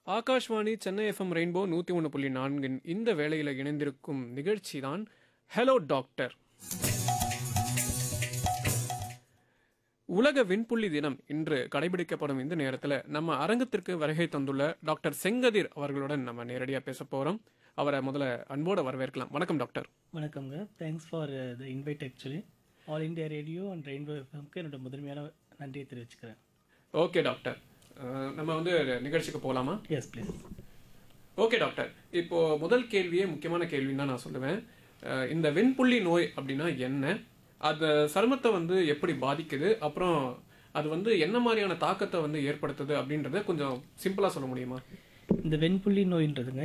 Akashvani Chennai FM rainbow நூற்றி ஒன்று புள்ளி நான்கின் இந்த வேளையில் இணைந்திருக்கும் நிகழ்ச்சி தான் ஹலோ டாக்டர் உலக விண்புள்ளி தினம் இன்று கடைபிடிக்கப்படும் இந்த நேரத்தில் நம்ம அரங்கத்திற்கு வருகை தந்துள்ள டாக்டர் செங்கதிர் அவர்களுடன் நம்ம நேரடியாக பேச போகிறோம் அவரை முதல்ல அன்போடு வரவேற்கலாம் வணக்கம் டாக்டர் வணக்கங்க thanks for the invite actually All India Radio and Rainbow எஃப்எம்க்கு என்னோட முதன்மையான நன்றியை தெரிவிச்சுக்கிறேன் ஓகே டாக்டர் அஹ், நம்ம வந்து நிகழ்ச்சிக்கு போகலாமா எஸ் ப்ளீஸ் ஓகே டாக்டர் இப்போ முதல் கேள்வியே முக்கியமான கேள்வின்னு தான் நான் சொல்லுவேன் அஹ் இந்த வெண்புள்ளி நோய் அப்படின்னா என்ன அந்த சருமத்தை வந்து எப்படி பாதிக்குது அப்புறம் அது வந்து என்ன மாதிரியான தாக்கத்தை வந்து ஏற்படுத்துது அப்படின்றத கொஞ்சம் சிம்பிளா சொல்ல முடியுமா இந்த வெண்புள்ளி நோயின்றதுங்க